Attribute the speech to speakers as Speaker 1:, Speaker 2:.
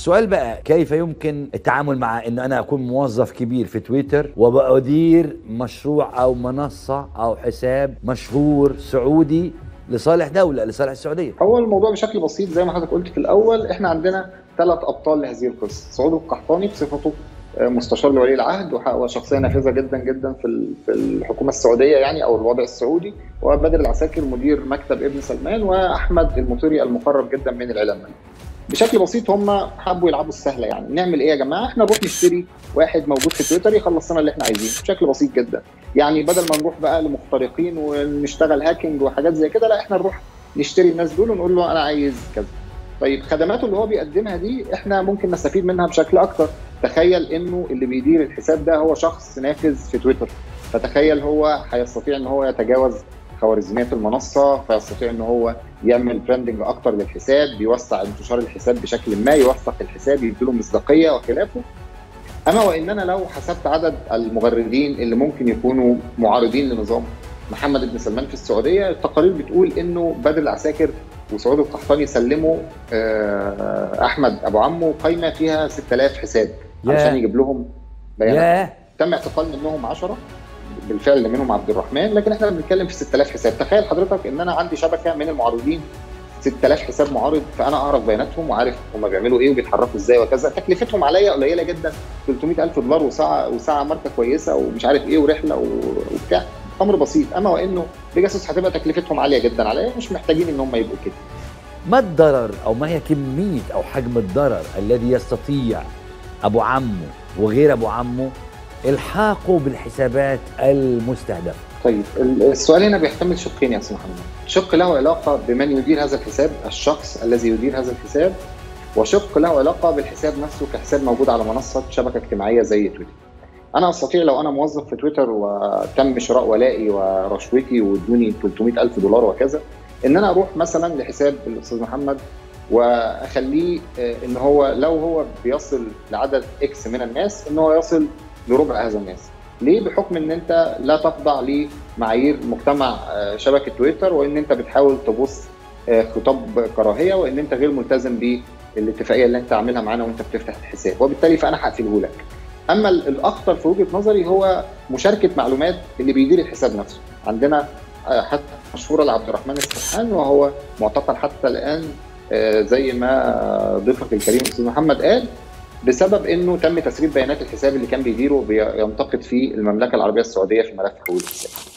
Speaker 1: السؤال بقى كيف يمكن التعامل مع ان انا اكون موظف كبير في تويتر وبأدير مشروع او منصه او حساب مشهور سعودي لصالح دوله لصالح السعوديه
Speaker 2: هو الموضوع بشكل بسيط زي ما حضرتك قلت في الاول احنا عندنا ثلاث ابطال لهذه القصه سعود القحطاني بصفته مستشار لولي العهد وشخصيه نافذه جدا جدا في في الحكومه السعوديه يعني او الوضع السعودي وبدر العساكر مدير مكتب ابن سلمان واحمد المطيري المقرب جدا من الاعلام بشكل بسيط هم حبوا يلعبوا السهله يعني نعمل ايه يا جماعه احنا نروح نشتري واحد موجود في تويتر يخلص لنا اللي احنا عايزينه بشكل بسيط جدا يعني بدل ما نروح بقى لمخترقين ونشتغل هاكينج وحاجات زي كده لا احنا نروح نشتري الناس دول ونقول له انا عايز كذا طيب خدماته اللي هو بيقدمها دي احنا ممكن نستفيد منها بشكل اكتر تخيل انه اللي بيدير الحساب ده هو شخص نافذ في تويتر فتخيل هو هيستطيع ان هو يتجاوز خوارزميات المنصه فيستطيع ان هو يعمل براندنج اكتر للحساب يوسع انتشار الحساب بشكل ما يوثق الحساب يديله مصداقيه وخلافه اما وان انا لو حسبت عدد المغردين اللي ممكن يكونوا معارضين لنظام محمد بن سلمان في السعوديه التقارير بتقول انه بدر العساكر وسعود القحطاني سلموا احمد ابو عمو قايمه فيها 6000 حساب علشان يجيب لهم بيانات تم اعتقال منهم 10 بالفعل منهم عبد الرحمن لكن احنا بنتكلم في 6000 حساب تخيل حضرتك ان انا عندي شبكه من المعارضين 6000 حساب معارض فانا اعرف بياناتهم وعارف هم بيعملوا ايه وبيتحركوا ازاي وكذا تكلفتهم عليا قليله جدا 300000 دولار وساعه وساعه ماركه كويسه ومش عارف ايه ورحله وبتاع امر بسيط اما وانه بيجاسوس هتبقى تكلفتهم عاليه جدا عليا مش محتاجين ان هم يبقوا كده
Speaker 1: ما الضرر او ما هي كميه او حجم الضرر الذي يستطيع ابو عمه وغير ابو عمه الحاقه بالحسابات المستهدفه
Speaker 2: طيب السؤال هنا بيحتمل شقين يا استاذ محمد شق له علاقه بمن يدير هذا الحساب الشخص الذي يدير هذا الحساب وشق له علاقه بالحساب نفسه كحساب موجود على منصه شبكه اجتماعيه زي تويتر انا استطيع لو انا موظف في تويتر وتم شراء ولائي ورشوتي وادوني 300 الف دولار وكذا ان انا اروح مثلا لحساب الاستاذ محمد واخليه ان هو لو هو بيصل لعدد اكس من الناس ان هو يصل لربع هذا الناس ليه بحكم ان انت لا تخضع لمعايير مجتمع شبكه تويتر وان انت بتحاول تبص خطاب كراهيه وان انت غير ملتزم بالاتفاقيه اللي انت عاملها معانا وانت بتفتح الحساب وبالتالي فانا هقفله لك اما الاخطر في وجهه نظري هو مشاركه معلومات اللي بيدير الحساب نفسه عندنا حتى مشهوره لعبد الرحمن السرحان وهو معتقل حتى الان زي ما ضيفك الكريم استاذ محمد قال بسبب انه تم تسريب بيانات الحساب اللي كان بيديره بينتقد فيه المملكه العربيه السعوديه في ملف حقوق الحساب